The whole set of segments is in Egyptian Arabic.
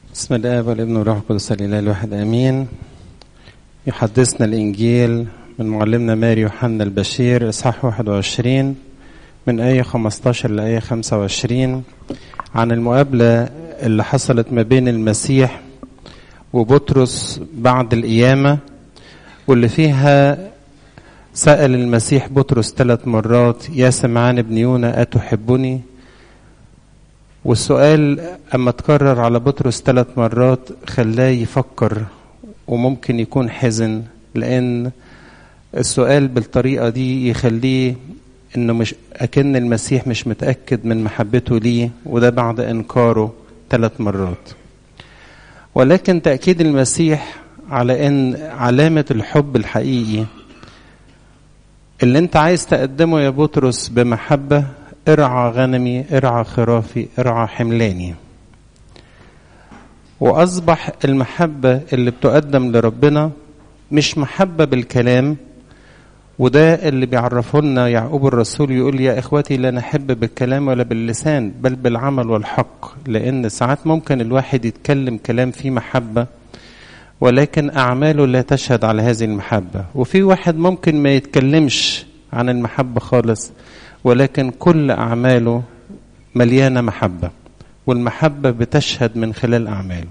بسم الله والابن والروح القدس الاله الواحد امين يحدثنا الانجيل من معلمنا ماري يوحنا البشير اصحاح 21 من ايه 15 لايه 25 عن المقابله اللي حصلت ما بين المسيح وبطرس بعد القيامه واللي فيها سأل المسيح بطرس ثلاث مرات يا سمعان ابن يونا أتحبني والسؤال أما تكرر على بطرس ثلاث مرات خلاه يفكر وممكن يكون حزن لأن السؤال بالطريقة دي يخليه إنه مش أكن المسيح مش متأكد من محبته ليه وده بعد إنكاره ثلاث مرات ولكن تأكيد المسيح على إن علامة الحب الحقيقي اللي أنت عايز تقدمه يا بطرس بمحبة ارعى غنمي ارعى خرافي ارعى حملاني واصبح المحبه اللي بتقدم لربنا مش محبه بالكلام وده اللي بيعرفه لنا يعقوب الرسول يقول يا اخوتي لا نحب بالكلام ولا باللسان بل بالعمل والحق لان ساعات ممكن الواحد يتكلم كلام فيه محبه ولكن اعماله لا تشهد على هذه المحبه وفي واحد ممكن ما يتكلمش عن المحبه خالص ولكن كل أعماله مليانة محبة والمحبة بتشهد من خلال أعماله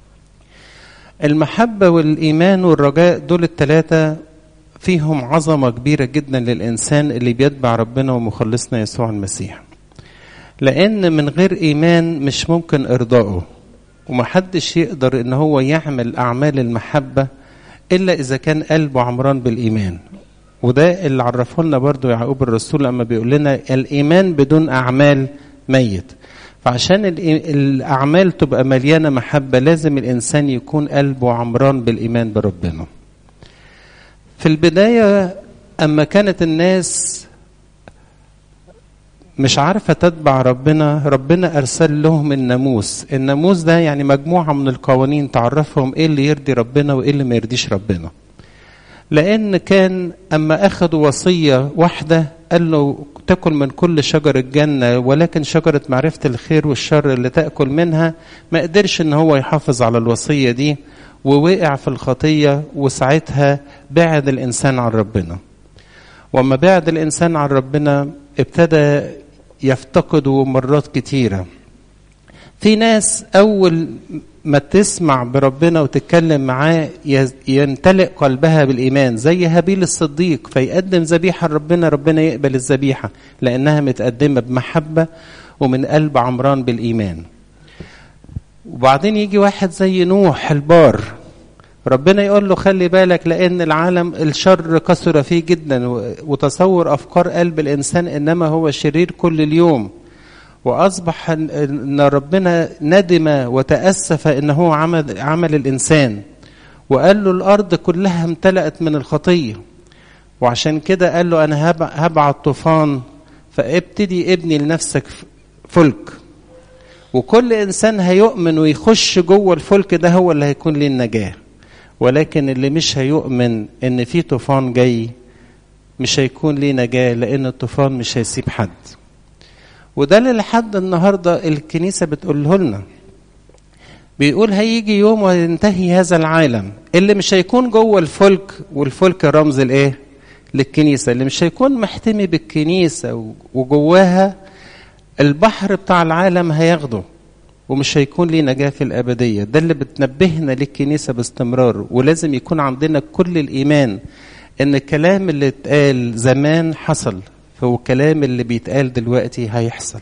المحبة والإيمان والرجاء دول الثلاثة فيهم عظمة كبيرة جدا للإنسان اللي بيتبع ربنا ومخلصنا يسوع المسيح لأن من غير إيمان مش ممكن إرضائه ومحدش يقدر إن هو يعمل أعمال المحبة إلا إذا كان قلبه عمران بالإيمان وده اللي عرفه لنا برضو يعقوب الرسول لما بيقول لنا الايمان بدون اعمال ميت فعشان الاعمال تبقى مليانه محبه لازم الانسان يكون قلبه عمران بالايمان بربنا في البدايه اما كانت الناس مش عارفه تتبع ربنا ربنا ارسل لهم الناموس الناموس ده يعني مجموعه من القوانين تعرفهم ايه اللي يرضي ربنا وايه اللي ما يرضيش ربنا لأن كان أما أخذوا وصية واحدة قال له تأكل من كل شجر الجنة ولكن شجرة معرفة الخير والشر اللي تأكل منها ما قدرش إن هو يحافظ على الوصية دي ووقع في الخطية وساعتها بعد الإنسان عن ربنا وما بعد الإنسان عن ربنا ابتدى يفتقده مرات كتيرة في ناس أول ما تسمع بربنا وتتكلم معاه يمتلئ قلبها بالإيمان زي هابيل الصديق فيقدم ذبيحة لربنا ربنا يقبل الذبيحة لأنها متقدمة بمحبة ومن قلب عمران بالإيمان وبعدين يجي واحد زي نوح البار ربنا يقول له خلي بالك لأن العالم الشر كثر فيه جدا وتصور أفكار قلب الإنسان إنما هو شرير كل اليوم واصبح ان ربنا ندم وتاسف ان هو عمل عمل الانسان وقال له الارض كلها امتلأت من الخطيه وعشان كده قال له انا هبعت طوفان فابتدي ابني لنفسك فلك وكل انسان هيؤمن ويخش جوه الفلك ده هو اللي هيكون ليه النجاه ولكن اللي مش هيؤمن ان في طوفان جاي مش هيكون ليه نجاه لان الطوفان مش هيسيب حد وده اللي لحد النهارده الكنيسه بتقوله لنا بيقول هيجي يوم وينتهي هذا العالم اللي مش هيكون جوه الفلك والفلك رمز الايه للكنيسه اللي مش هيكون محتمي بالكنيسه وجواها البحر بتاع العالم هياخده ومش هيكون ليه نجاه في الابديه ده اللي بتنبهنا للكنيسه باستمرار ولازم يكون عندنا كل الايمان ان الكلام اللي اتقال زمان حصل فهو الكلام اللي بيتقال دلوقتي هيحصل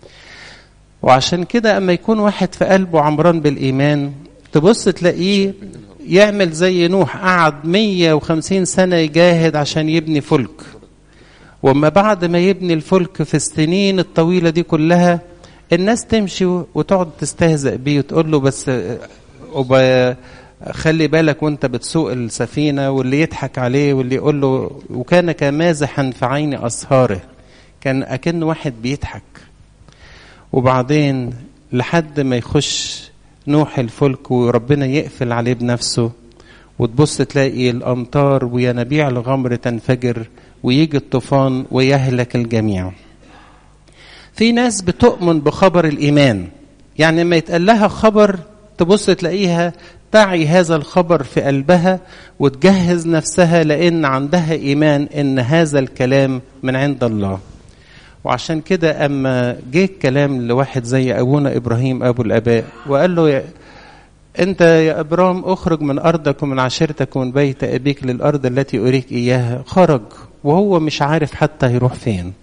وعشان كده اما يكون واحد في قلبه عمران بالايمان تبص تلاقيه يعمل زي نوح قعد 150 سنه يجاهد عشان يبني فلك وما بعد ما يبني الفلك في السنين الطويله دي كلها الناس تمشي وتقعد تستهزأ بيه وتقول له بس خلي بالك وانت بتسوق السفينة واللي يضحك عليه واللي يقول له وكان كمازحا في عين أسهاره كان أكن واحد بيضحك وبعدين لحد ما يخش نوح الفلك وربنا يقفل عليه بنفسه وتبص تلاقي الأمطار وينابيع الغمر تنفجر ويجي الطوفان ويهلك الجميع في ناس بتؤمن بخبر الإيمان يعني ما يتقال لها خبر تبص تلاقيها تعي هذا الخبر في قلبها وتجهز نفسها لان عندها ايمان ان هذا الكلام من عند الله وعشان كده اما جه الكلام لواحد زي ابونا ابراهيم ابو الاباء وقال له يا انت يا ابرام اخرج من ارضك ومن عشيرتك ومن بيت ابيك للارض التي اريك اياها خرج وهو مش عارف حتى هيروح فين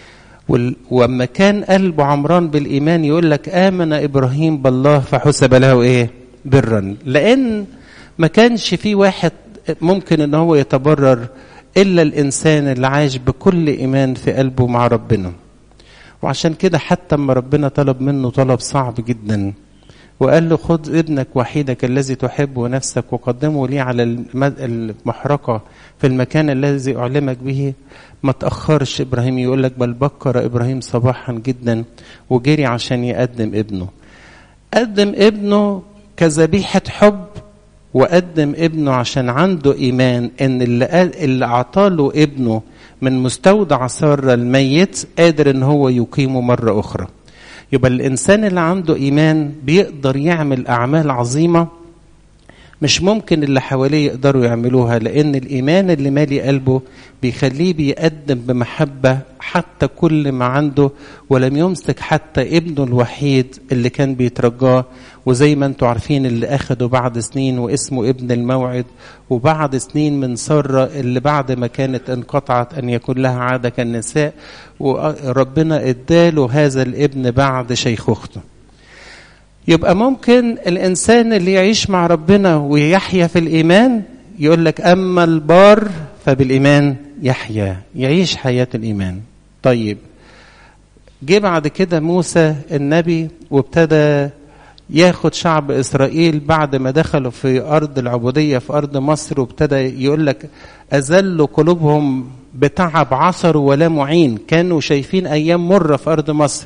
واما كان قلبه عمران بالايمان يقول لك امن ابراهيم بالله فحسب له ايه برا لان ما كانش في واحد ممكن ان هو يتبرر الا الانسان اللي عايش بكل ايمان في قلبه مع ربنا وعشان كده حتى اما ربنا طلب منه طلب صعب جدا وقال له خذ ابنك وحيدك الذي تحبه نفسك وقدمه لي على المحرقة في المكان الذي أعلمك به ما تأخرش إبراهيم يقول لك بل بكر إبراهيم صباحا جدا وجري عشان يقدم ابنه قدم ابنه كذبيحة حب وقدم ابنه عشان عنده إيمان إن اللي, اللي أعطاله ابنه من مستودع سارة الميت قادر إن هو يقيمه مرة أخرى يبقى الإنسان اللي عنده إيمان بيقدر يعمل أعمال عظيمة مش ممكن اللي حواليه يقدروا يعملوها لأن الإيمان اللي مالي قلبه بيخليه بيقدم بمحبة حتى كل ما عنده ولم يمسك حتى ابنه الوحيد اللي كان بيترجاه وزي ما انتم عارفين اللي أخده بعد سنين واسمه ابن الموعد وبعد سنين من سارة اللي بعد ما كانت انقطعت أن يكون لها عادة كالنساء وربنا اداله هذا الابن بعد شيخوخته يبقى ممكن الإنسان اللي يعيش مع ربنا ويحيا في الإيمان يقول لك أما البار فبالإيمان يحيا يعيش حياة الإيمان طيب جه بعد كده موسى النبي وابتدى ياخد شعب إسرائيل بعد ما دخلوا في أرض العبودية في أرض مصر وابتدى يقول لك أذلوا قلوبهم بتعب عصر ولا معين كانوا شايفين أيام مرة في أرض مصر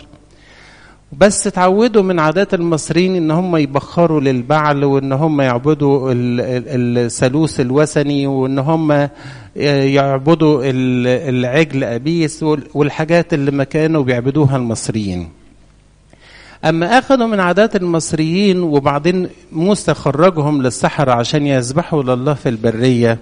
بس اتعودوا من عادات المصريين ان هم يبخروا للبعل وان هم يعبدوا الثالوث الوثني وان هم يعبدوا العجل ابيس والحاجات اللي ما كانوا بيعبدوها المصريين اما اخذوا من عادات المصريين وبعدين موسى خرجهم للصحراء عشان يذبحوا لله في البريه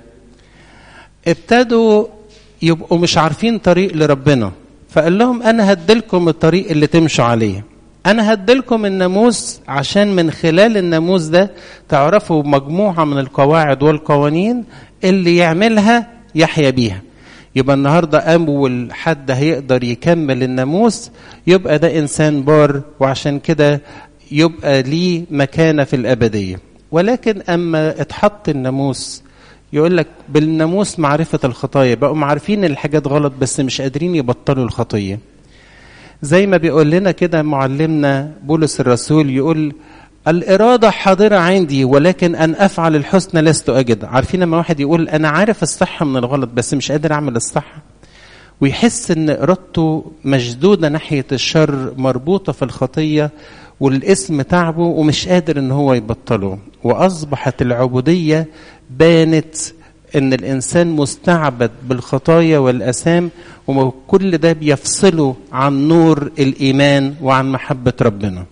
ابتدوا يبقوا مش عارفين طريق لربنا فقال لهم انا هدلكم الطريق اللي تمشوا عليه انا هدلكم الناموس عشان من خلال الناموس ده تعرفوا مجموعه من القواعد والقوانين اللي يعملها يحيا بيها يبقى النهارده اول حد هيقدر يكمل الناموس يبقى ده انسان بار وعشان كده يبقى ليه مكانه في الابديه ولكن اما اتحط الناموس يقول لك بالناموس معرفه الخطايا بقوا عارفين الحاجات غلط بس مش قادرين يبطلوا الخطيه زي ما بيقول لنا كده معلمنا بولس الرسول يقول الإرادة حاضرة عندي ولكن أن أفعل الحسنى لست أجد عارفين لما واحد يقول أنا عارف الصح من الغلط بس مش قادر أعمل الصح ويحس أن إرادته مشدودة ناحية الشر مربوطة في الخطية والاسم تعبه ومش قادر أن هو يبطله وأصبحت العبودية بانت ان الانسان مستعبد بالخطايا والاثام وكل ده بيفصله عن نور الايمان وعن محبه ربنا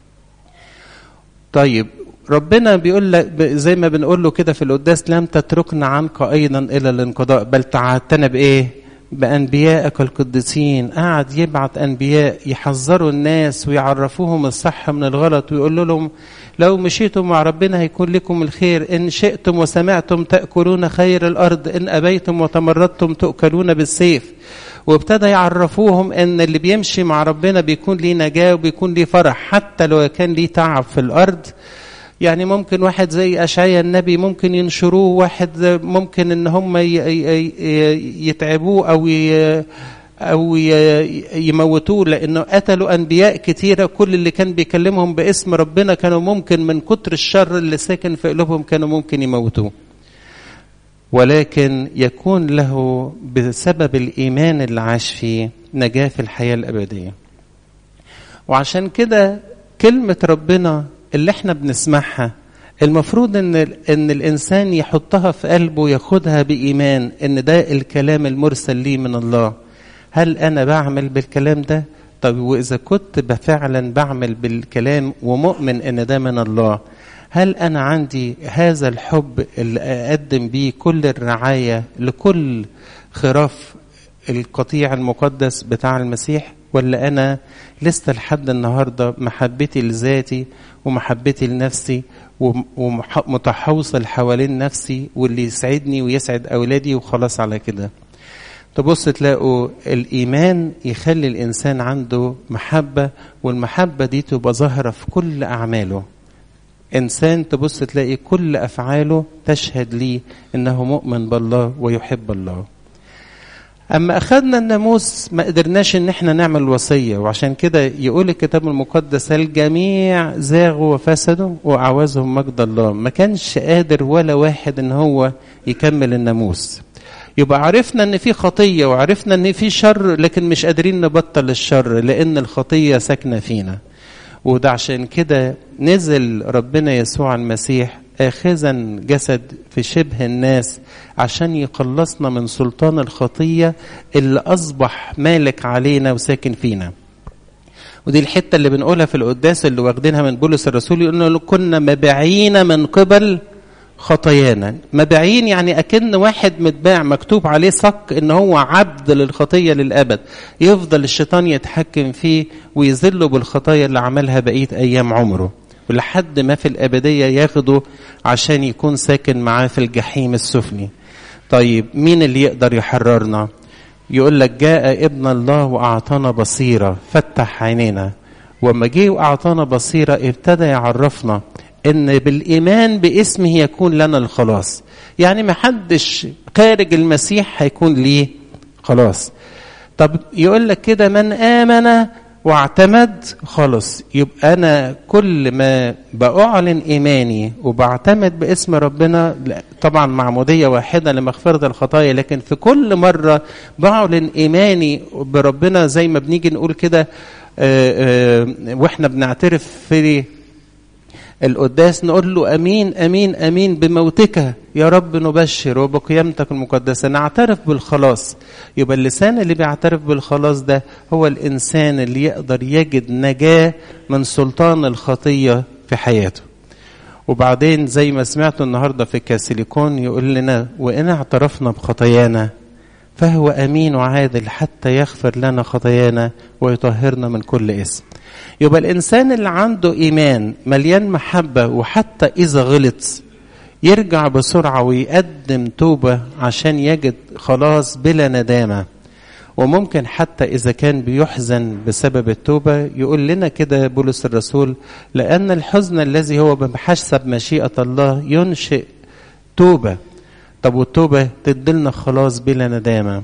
طيب ربنا بيقول لك زي ما بنقول له كده في القداس لم تتركنا عنك ايضا الى الانقضاء بل تعهدتنا بايه بانبيائك القديسين قعد يبعت انبياء يحذروا الناس ويعرفوهم الصح من الغلط ويقول لهم لو مشيتم مع ربنا هيكون لكم الخير إن شئتم وسمعتم تأكلون خير الأرض إن أبيتم وتمردتم تؤكلون بالسيف وابتدى يعرفوهم ان اللي بيمشي مع ربنا بيكون ليه نجاة وبيكون ليه فرح حتى لو كان ليه تعب في الأرض يعني ممكن واحد زي أشعيا النبي ممكن ينشروه واحد ممكن ان هم يتعبوه او او يموتوه لانه قتلوا انبياء كتيره كل اللي كان بيكلمهم باسم ربنا كانوا ممكن من كتر الشر اللي ساكن في قلوبهم كانوا ممكن يموتوه ولكن يكون له بسبب الايمان اللي عاش فيه نجاه في الحياه الابديه وعشان كده كلمه ربنا اللي احنا بنسمعها المفروض ان ان الانسان يحطها في قلبه ياخدها بايمان ان ده الكلام المرسل ليه من الله هل انا بعمل بالكلام ده طب واذا كنت فعلا بعمل بالكلام ومؤمن ان ده من الله هل أنا عندي هذا الحب اللي أقدم بيه كل الرعاية لكل خراف القطيع المقدس بتاع المسيح ولا أنا لسه لحد النهاردة محبتي لذاتي ومحبتي لنفسي ومتحوصل حوالين نفسي واللي يسعدني ويسعد أولادي وخلاص على كده تبص تلاقوا الإيمان يخلي الإنسان عنده محبة والمحبة دي تبقى ظاهرة في كل أعماله إنسان تبص تلاقي كل أفعاله تشهد لي إنه مؤمن بالله ويحب الله أما أخذنا الناموس ما قدرناش إن إحنا نعمل وصية وعشان كده يقول الكتاب المقدس الجميع زاغوا وفسدوا وأعوزهم مجد الله ما كانش قادر ولا واحد إن هو يكمل الناموس يبقى عرفنا ان في خطيه وعرفنا ان في شر لكن مش قادرين نبطل الشر لان الخطيه ساكنه فينا وده عشان كده نزل ربنا يسوع المسيح اخذا جسد في شبه الناس عشان يخلصنا من سلطان الخطيه اللي اصبح مالك علينا وساكن فينا ودي الحته اللي بنقولها في القداس اللي واخدينها من بولس الرسول يقول كنا مبيعين من قبل خطايانا مبيعين يعني أكن واحد متباع مكتوب عليه صك إن هو عبد للخطية للأبد يفضل الشيطان يتحكم فيه ويذله بالخطايا اللي عملها بقية أيام عمره ولحد ما في الأبدية ياخده عشان يكون ساكن معاه في الجحيم السفلي طيب مين اللي يقدر يحررنا يقول لك جاء ابن الله وأعطانا بصيرة فتح عينينا وما جه وأعطانا بصيرة ابتدى يعرفنا ان بالايمان باسمه يكون لنا الخلاص يعني ما حدش خارج المسيح هيكون ليه خلاص طب يقول لك كده من امن واعتمد خلاص يبقى انا كل ما باعلن ايماني وبعتمد باسم ربنا طبعا معموديه واحده لمغفره الخطايا لكن في كل مره بعلن ايماني بربنا زي ما بنيجي نقول كده واحنا بنعترف في القداس نقول له امين امين امين بموتك يا رب نبشر وبقيامتك المقدسه نعترف بالخلاص يبقى اللسان اللي بيعترف بالخلاص ده هو الانسان اللي يقدر يجد نجاه من سلطان الخطيه في حياته وبعدين زي ما سمعتوا النهارده في كاسيليكون يقول لنا وان اعترفنا بخطايانا فهو امين وعادل حتى يغفر لنا خطايانا ويطهرنا من كل اسم يبقى الانسان اللي عنده ايمان مليان محبه وحتى اذا غلط يرجع بسرعه ويقدم توبه عشان يجد خلاص بلا ندامه وممكن حتى اذا كان بيحزن بسبب التوبه يقول لنا كده بولس الرسول لان الحزن الذي هو بحسب مشيئه الله ينشئ توبه طب والتوبه تدلنا خلاص بلا ندامه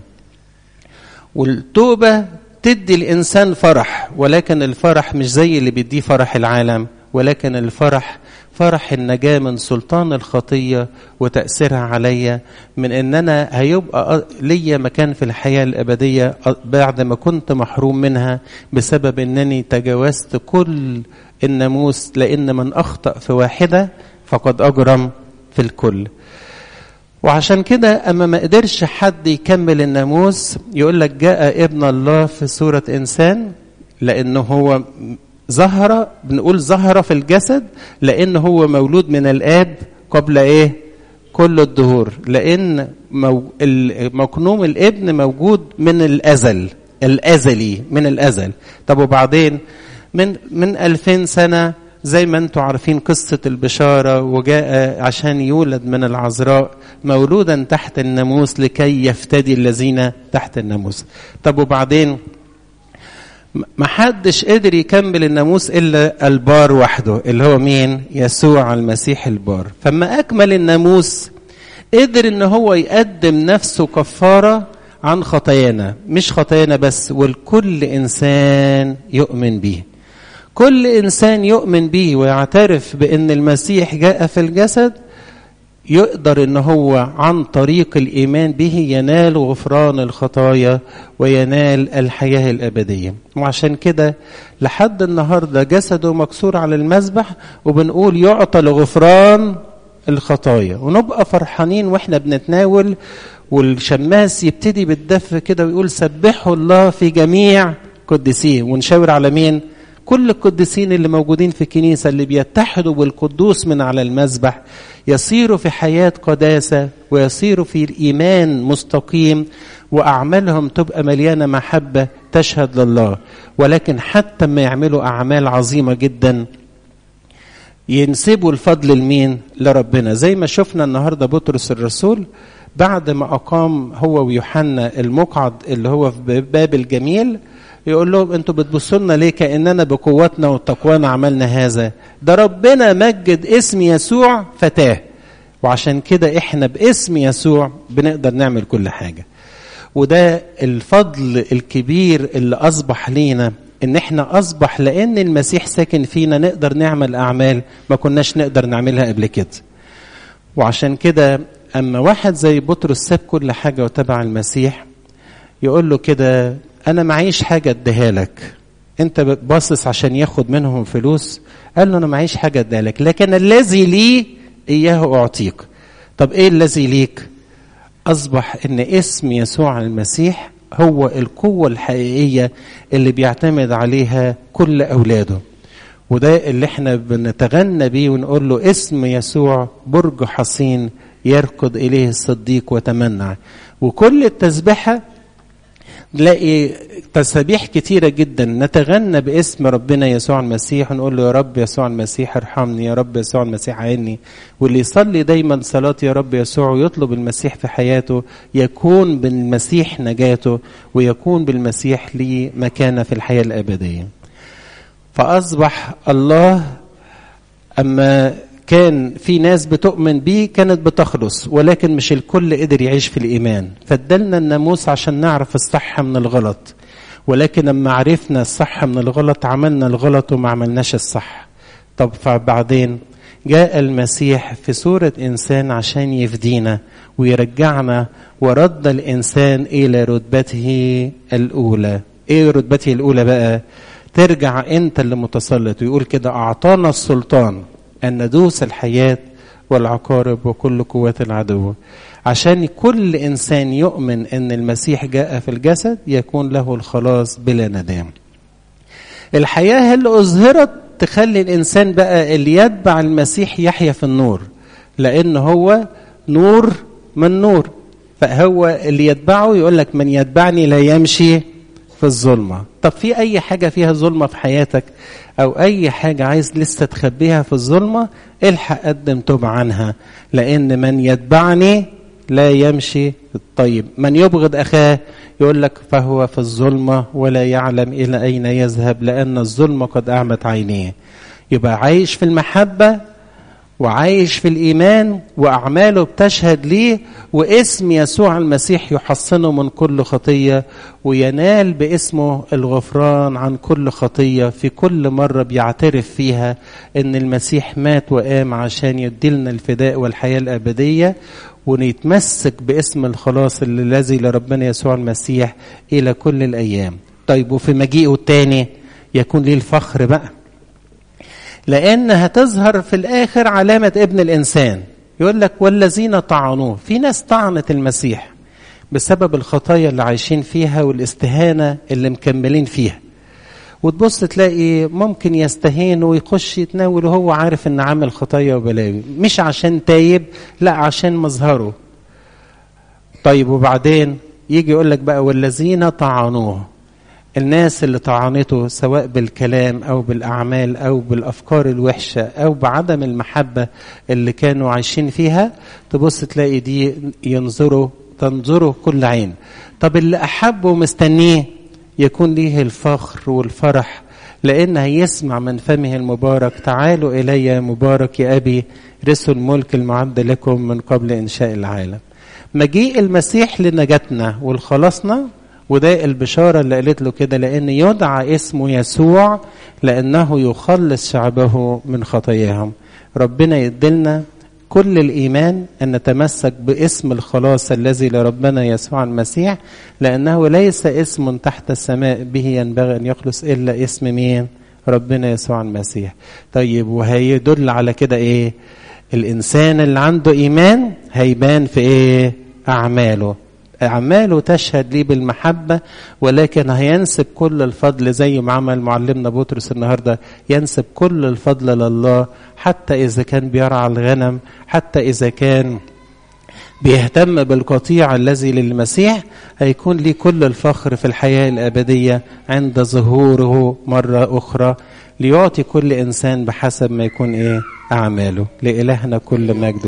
والتوبه تدي الانسان فرح ولكن الفرح مش زي اللي بيديه فرح العالم ولكن الفرح فرح النجاة من سلطان الخطية وتأثيرها عليا من ان انا هيبقى ليا مكان في الحياة الابدية بعد ما كنت محروم منها بسبب انني تجاوزت كل الناموس لان من اخطأ في واحدة فقد اجرم في الكل وعشان كده اما ما قدرش حد يكمل الناموس يقول لك جاء ابن الله في صورة انسان لانه هو ظهر بنقول ظهر في الجسد لان هو مولود من الاب قبل ايه كل الدهور لان مكنوم الابن موجود من الازل الازلي من الازل طب وبعدين من من 2000 سنه زي ما انتم عارفين قصة البشارة وجاء عشان يولد من العذراء مولودا تحت الناموس لكي يفتدي الذين تحت الناموس طب وبعدين ما حدش قدر يكمل الناموس الا البار وحده اللي هو مين يسوع المسيح البار فما اكمل الناموس قدر ان هو يقدم نفسه كفاره عن خطايانا مش خطايانا بس والكل انسان يؤمن به كل انسان يؤمن به ويعترف بان المسيح جاء في الجسد يقدر ان هو عن طريق الايمان به ينال غفران الخطايا وينال الحياه الابديه وعشان كده لحد النهارده جسده مكسور على المذبح وبنقول يعطى لغفران الخطايا ونبقى فرحانين واحنا بنتناول والشماس يبتدي بالدف كده ويقول سبحوا الله في جميع قدسيه ونشاور على مين كل القديسين اللي موجودين في الكنيسة اللي بيتحدوا بالقدوس من على المذبح يصيروا في حياة قداسة ويصيروا في الإيمان مستقيم وأعمالهم تبقى مليانة محبة تشهد لله ولكن حتى ما يعملوا أعمال عظيمة جدا ينسبوا الفضل لمين لربنا زي ما شفنا النهارده بطرس الرسول بعد ما اقام هو ويوحنا المقعد اللي هو في باب الجميل يقول لهم انتوا بتبصوا لنا ليه كاننا بقوتنا وتقوانا عملنا هذا ده ربنا مجد اسم يسوع فتاه وعشان كده احنا باسم يسوع بنقدر نعمل كل حاجه وده الفضل الكبير اللي اصبح لينا ان احنا اصبح لان المسيح ساكن فينا نقدر نعمل اعمال ما كناش نقدر نعملها قبل كده وعشان كده اما واحد زي بطرس ساب كل حاجه وتبع المسيح يقول له كده انا معيش حاجه اديها لك انت باصص عشان ياخد منهم فلوس قال له انا معيش حاجه اديها لك لكن الذي لي اياه اعطيك طب ايه الذي ليك اصبح ان اسم يسوع المسيح هو القوة الحقيقية اللي بيعتمد عليها كل أولاده وده اللي احنا بنتغنى بيه ونقول له اسم يسوع برج حصين يركض إليه الصديق وتمنع وكل التسبحة نلاقي تسابيح كتيرة جدا نتغنى باسم ربنا يسوع المسيح ونقول له يا رب يسوع المسيح ارحمني يا رب يسوع المسيح عيني واللي يصلي دايما صلاة يا رب يسوع ويطلب المسيح في حياته يكون بالمسيح نجاته ويكون بالمسيح ليه مكانة في الحياة الأبدية فأصبح الله أما كان في ناس بتؤمن بيه كانت بتخلص ولكن مش الكل قدر يعيش في الإيمان فادلنا الناموس عشان نعرف الصح من الغلط ولكن لما عرفنا الصح من الغلط عملنا الغلط وما عملناش الصح طب فبعدين جاء المسيح في صورة إنسان عشان يفدينا ويرجعنا ورد الإنسان إلى رتبته الأولى إيه رتبته الأولى بقى ترجع أنت اللي متسلط ويقول كده أعطانا السلطان أن ندوس الحياة والعقارب وكل قوات العدو عشان كل إنسان يؤمن أن المسيح جاء في الجسد يكون له الخلاص بلا ندام الحياة اللي أظهرت تخلي الإنسان بقى اللي يتبع المسيح يحيا في النور لأن هو نور من نور فهو اللي يتبعه يقول لك من يتبعني لا يمشي في الظلمة طب في أي حاجة فيها ظلمة في حياتك أو أي حاجة عايز لسه تخبيها في الظلمة الحق قدم توب عنها لأن من يتبعني لا يمشي الطيب من يبغض أخاه يقول لك فهو في الظلمة ولا يعلم إلى أين يذهب لأن الظلمة قد أعمت عينيه يبقى عايش في المحبة وعايش في الإيمان وأعماله بتشهد ليه واسم يسوع المسيح يحصنه من كل خطية وينال باسمه الغفران عن كل خطية في كل مرة بيعترف فيها إن المسيح مات وقام عشان يديلنا الفداء والحياة الأبدية ونتمسك باسم الخلاص الذي لربنا يسوع المسيح إلى كل الأيام طيب وفي مجيئه التاني يكون ليه الفخر بقى لأن هتظهر في الآخر علامة ابن الإنسان يقول لك والذين طعنوه في ناس طعنت المسيح بسبب الخطايا اللي عايشين فيها والاستهانة اللي مكملين فيها وتبص تلاقي ممكن يستهين ويخش يتناول وهو عارف ان عامل خطايا وبلاوي مش عشان تايب لا عشان مظهره طيب وبعدين يجي يقول لك بقى والذين طعنوه الناس اللي طعنته سواء بالكلام او بالاعمال او بالافكار الوحشه او بعدم المحبه اللي كانوا عايشين فيها تبص تلاقي دي ينظروا تنظره كل عين طب اللي احبه مستنيه يكون ليه الفخر والفرح لان هيسمع من فمه المبارك تعالوا الي يا مبارك يا ابي رثوا الملك المعد لكم من قبل انشاء العالم مجيء المسيح لنجاتنا والخلاصنا وده البشارة اللي قالت له كده لأن يدعى اسمه يسوع لأنه يخلص شعبه من خطاياهم ربنا يدلنا كل الإيمان أن نتمسك باسم الخلاص الذي لربنا يسوع المسيح لأنه ليس اسم تحت السماء به ينبغي أن يخلص إلا اسم مين ربنا يسوع المسيح طيب وهيدل على كده إيه الإنسان اللي عنده إيمان هيبان في إيه أعماله أعماله تشهد لي بالمحبة ولكن هينسب كل الفضل زي ما عمل معلمنا بطرس النهاردة ينسب كل الفضل لله حتى إذا كان بيرعى الغنم حتى إذا كان بيهتم بالقطيع الذي للمسيح هيكون ليه كل الفخر في الحياة الأبدية عند ظهوره مرة أخرى ليعطي كل إنسان بحسب ما يكون إيه أعماله لإلهنا كل مجد